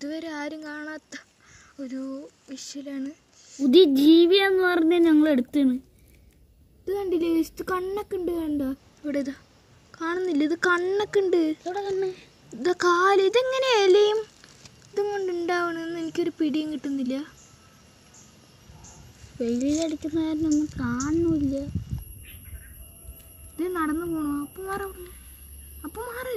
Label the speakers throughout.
Speaker 1: ഇതുവരെ ആരും കാണാത്ത ഒരു വിഷ്വലാണ്
Speaker 2: പുതിയ ജീവി എന്ന് പറഞ്ഞ് ഞങ്ങൾ എടുത്താണ്
Speaker 1: ഇത് കണ്ടില്ലേ ഇത് കണ്ണൊക്കെ ഉണ്ട് കണ്ട ഇവിടെ ഇതാ കാണുന്നില്ല ഇത് കണ്ണൊക്കെ ഉണ്ട് ഇതാ കാല് ഇതെങ്ങനെ ഇലയും ഇതും കൊണ്ട് ഉണ്ടാവണമെന്ന് എനിക്കൊരു പിടിയും കിട്ടുന്നില്ല
Speaker 2: വെളിയിലടിക്കുന്ന കാരണം ഒന്നും കാണുന്നില്ല
Speaker 1: ഇത് നടന്നു പോണോ അപ്പൊ മാറ അപ്പൊ മാറ്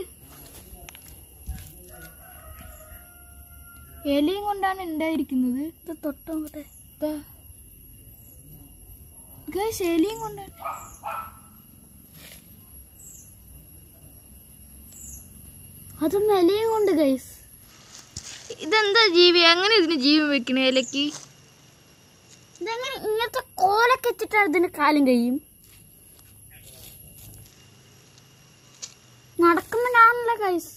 Speaker 1: ഇലയും കൊണ്ടാണ് ഉണ്ടായിരിക്കുന്നത്
Speaker 2: ഇത് തൊട്ടോട്ടെ
Speaker 1: ദാ. Guys, ഇലയും കൊണ്ടാണ്
Speaker 2: അത് നിലയും കൊണ്ട് ഗൈസ്
Speaker 1: ഇതെന്താ ജീവി അങ്ങനെ ഇതിന് ജീവൻ വെക്കണേ ഇലക്ക്
Speaker 2: ഇതെങ്ങനെ ഇങ്ങനത്തെ കോലൊക്കെ വെച്ചിട്ടാണ് ഇതിന് കാലും കഴിയും നടക്കുമ്പോഴാണല്ലോ ഗൈസ്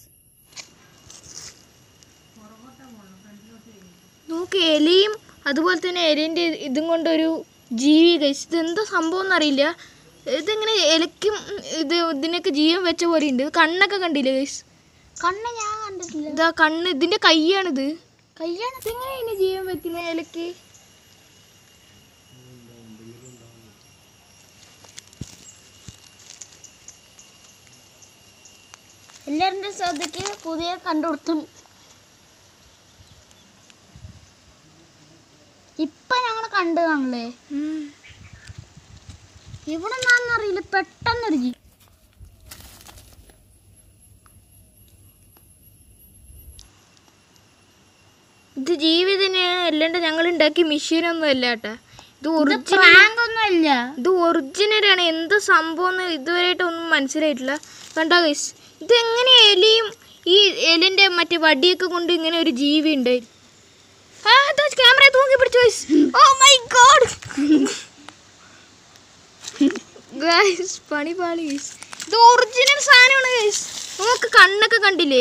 Speaker 1: നോക്ക് ഇലയും അതുപോലെ തന്നെ ഇലേൻ്റെ ഇതും കൊണ്ടൊരു ജീവി കഴിച്ചു ഇതെന്താ സംഭവം എന്നറിയില്ല ഇതെങ്ങനെ ഇലയ്ക്കും ഇത് ഇതിനൊക്കെ ജീവൻ വെച്ച പോലെ ഉണ്ട് കണ്ണൊക്കെ കണ്ടില്ലേ ഗൈസ്
Speaker 2: കണ്ണ് ഞാൻ കണ്ടിട്ടില്ല
Speaker 1: ഇതാ കണ്ണ് ഇതിന്റെ കൈയാണിത്
Speaker 2: കയ്യാണ്
Speaker 1: ഇതെങ്ങനെ ഇതിന് ജീവൻ വെക്കുന്ന ഇലക്ക്
Speaker 2: എല്ലാവരുടെ ശ്രദ്ധയ്ക്ക് പുതിയ കണ്ടുകൊടുത്തും ഇപ്പൊ ഞങ്ങൾ കണ്ടു കാണില്ലേ ഇവിടെ നിന്നാണെന്നറിയില്ല പെട്ടെന്നൊരു ജീ
Speaker 1: ഇത് ജീവി തന്നെയാണ് അല്ലാണ്ട് ഞങ്ങൾ ഉണ്ടാക്കിയ മെഷീനൊന്നും അല്ല കേട്ടാ ഇത് ഒറിജിനൽ
Speaker 2: പ്രാങ്ക് ഒന്നും അല്ല
Speaker 1: ഇത് ഒറിജിനലാണ് എന്ത് സംഭവം എന്ന് ഇതുവരെയായിട്ട് ഒന്നും മനസ്സിലായിട്ടില്ല കണ്ടോ ഗൈസ് ഇത് എങ്ങനെ എലിയും ഈ എലിന്റെ മറ്റേ വടിയൊക്കെ കൊണ്ട് ഇങ്ങനെ ഒരു ജീവി ഉണ്ട് ആ ക്യാമറ തൂക്കി പിടിച്ചു guys oh my god guys പണി പാളി ഗൈസ് ഇത് ഒറിജിനൽ സാധനമാണ് ഗൈസ് നമുക്ക് കണ്ണൊക്കെ കണ്ടില്ലേ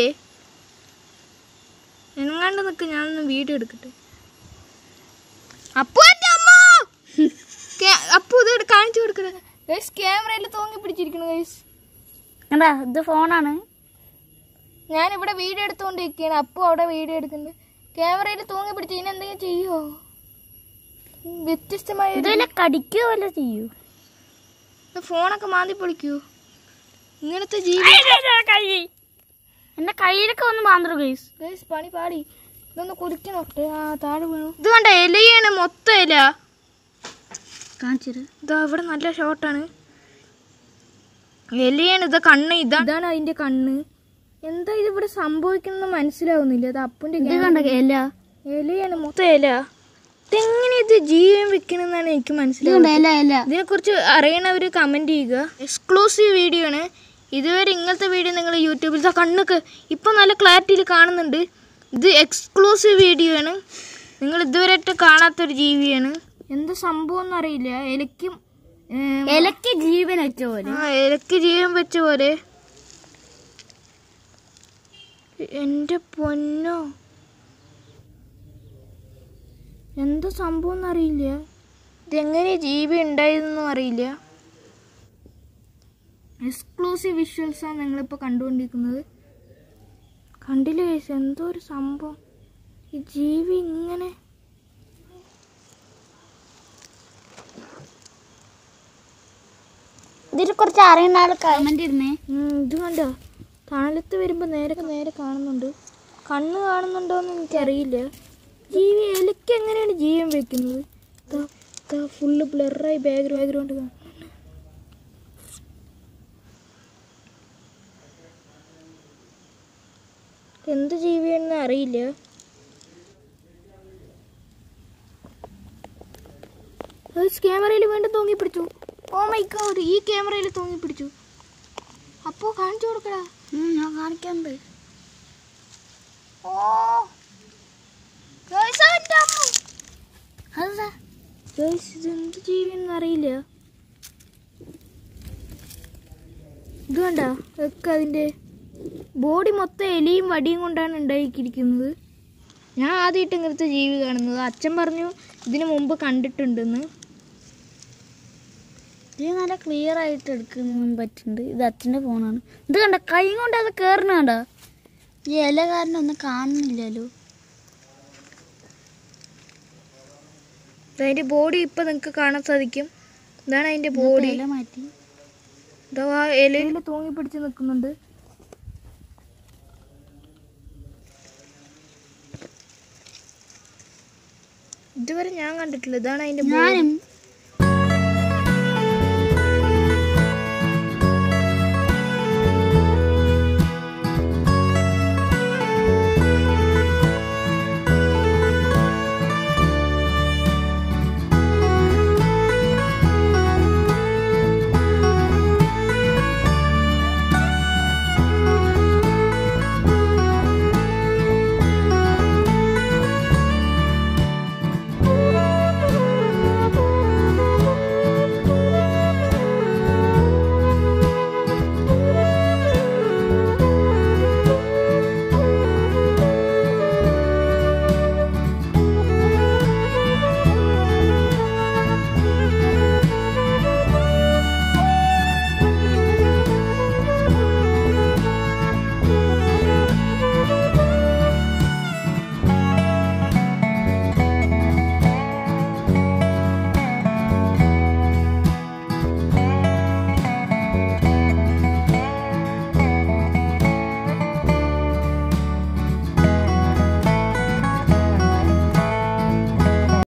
Speaker 1: എങ്ങാണ്ട് നിൽക്ക് ഞാനൊന്ന് വീഡിയോ എടുക്കട്ടെ അപ്പു എൻ്റെ അമ്മ ക്യാ- അപ്പു ഇത് എടു- കാണിച്ചു കൊടുക്കണ ഗൈസ് ക്യാമറയിൽ തൂങ്ങി പിടിച്ചിരിക്കുന്നു ഗൈസ്
Speaker 2: എന്താ ഇത് ഫോണാണ്
Speaker 1: ഞാൻ ഇവിടെ വീഡിയോ എടുത്തുകൊണ്ടിരിക്കുകയാണ് അപ്പു അവിടെ വീഡിയോ എടുക്കുന്നുണ്ട് ക്യാമറയിൽ തൂങ്ങി പിടിച്ച് ഇതിന് എന്തെങ്കിലും ചെയ്യുമോ വ്യത്യസ്തമായ ഒരു-
Speaker 2: ഇതുവല്ല കടിക്കുകയോ വല്ല ചെയ്യൂ
Speaker 1: ഇത് ഫോണൊക്കെ മാന്തി പൊളിക്കൂ ഇങ്ങനത്തെ ജീവി
Speaker 2: കൈ എന്റെ കയ്യിലൊക്കെ ഒന്ന് മാന്ത്രു ഗൈസ്
Speaker 1: ഗൈസ് പണി പാടി ഇതൊന്ന് കുറിച്ച് നോക്കട്ടെ ആ താഴെ വീണു ഇത് കണ്ട ഇലയാണ് മൊത്തം ഇല
Speaker 2: കാണിച്ചിട്ട്
Speaker 1: ഇതാ ഇവിടെ നല്ല ഷോട്ടാണ് എലിയാണ് ഇത് കണ്ണ് ഇതാ ഇതാണ് അതിന്റെ കണ്ണ് എന്താ ഇത് ഇവിടെ സംഭവിക്കുന്നത് മനസ്സിലാവുന്നില്ല ഇത് അപ്പുന്റെ
Speaker 2: ഇത് കണ്ട ഇല
Speaker 1: ഇലയാണ് മൊത്തം ഇല ഇതെങ്ങനെ ഇത് ജീവൻ വെക്കണമെന്നാണ് എനിക്ക്
Speaker 2: ഇത്
Speaker 1: മനസ്സിലാവുന്നത്
Speaker 2: കണ്ട ഇല ഇല
Speaker 1: ഇതിനെക്കുറിച്ച് അറിയണവർ കമൻറ്റ് ചെയ്യുക എക്സ്ക്ലൂസീവ് വീഡിയോ ആണ് ഇതുവരെ ഇങ്ങനത്തെ വീഡിയോ നിങ്ങൾ യൂട്യൂബിൽ ഇതാ കണ്ണൊക്കെ ഇപ്പം നല്ല ക്ലാരിറ്റിയിൽ കാണുന്നുണ്ട് ഇത് എക്സ്ക്ലൂസീവ് വീഡിയോ ആണ് നിങ്ങൾ ഇതുവരെയായിട്ട് കാണാത്തൊരു ജീവിയാണ് എന്ത് സംഭവം എന്നറിയില്ല ഇലയ്ക്കും ഏം,
Speaker 2: ഇലക്ക് ജീവൻ വെച്ച പോലെ
Speaker 1: ആ ഇലയ്ക്ക് ജീവൻ വെച്ച പോലെ എൻ്റെ പൊന്നോ എന്താ സംഭവം എന്നറിയില്ല ഇതെങ്ങനെ ജീവി ഉണ്ടായതെന്നും അറിയില്ല എക്സ്ക്ലൂസീവ് വിഷ്വൽസാണ് ഞങ്ങളിപ്പോൾ കണ്ടുകൊണ്ടിരിക്കുന്നത് കണ്ടില്ലേ guys? എന്തോ ഒരു സംഭവം ഈ ജീവി ഇങ്ങനെ
Speaker 2: ഇതിനെ കുറിച്ച് അറിയുന്ന ആൾ കമന്റ് ഇരുന്നേ
Speaker 1: ഉം, ഇത് കണ്ടോ തണലത്ത് വരുമ്പോൾ നേരെ നേരെ കാണുന്നുണ്ട് കണ്ണ് കാണുന്നുണ്ടോയെന്ന് എനിക്കറിയില്ല ജീവി എലിക്ക് എങ്ങനെയാണ് ജീവൻ വെക്കുന്നത് ഫുള്ള് ബ്ലറായി ബാക്ക്ഗ്രൗണ്ട് ബാക്ക്ഗ്രൗണ്ട് കാണുന്നുണ്ട് എന്ത് ജീവിയാണെന്ന് അറിയില്ല ക്യാമറയിൽ വീണ്ടും തൂങ്ങി പിടിച്ചു ഓ മൈ ഗോഡ് ഈ ക്യാമറയിൽ തൂങ്ങി പിടിച്ചു അപ്പോ കാണിച്ചു കൊടുക്കടാ
Speaker 2: ഞാൻ കാണിക്കാണ്ട്
Speaker 1: ഓ ഗൈസ് അതിന്റെ അമ്മ
Speaker 2: അതാ
Speaker 1: ഗൈസ് ഇത് എന്ത് ജീവിയെന്ന് അറിയില്ല ഇത് കണ്ട ഒക്കെ അതിന്റെ ബോഡി മൊത്തം എലിയും വടിയും കൊണ്ടാണ് ഉണ്ടാക്കിയിരിക്കുന്നത് ഞാൻ ആദ്യമായിട്ട് ഇങ്ങനത്തെ ജീവി കാണുന്നത് അച്ഛൻ പറഞ്ഞു ഇതിനു മുമ്പ് കണ്ടിട്ടുണ്ടെന്ന്
Speaker 2: ഇത് നല്ല ക്ലിയർ ആയിട്ട് എടുക്കാൻ പറ്റുന്നുണ്ട് ഇത് അച്ഛൻ്റെ ഫോണാണ് ഇത് കണ്ട കൈ കൊണ്ട് അത് കയറണ കണ്ട ഈ ഇല കാരണം ഒന്നും കാണുന്നില്ലല്ലോ
Speaker 1: അതിൻ്റെ ബോഡി ഇപ്പം നിങ്ങൾക്ക് കാണാൻ സാധിക്കും ഇതാണ് അതിൻ്റെ ബോഡി
Speaker 2: ഇല മാറ്റി
Speaker 1: ഇതാ ഇലയിൽ തൂങ്ങി പിടിച്ച് നിൽക്കുന്നുണ്ട് ഇതുവരെ ഞാൻ കണ്ടിട്ടില്ല ഇതാണ് അതിൻ്റെ ബോഡി
Speaker 2: ഞാനും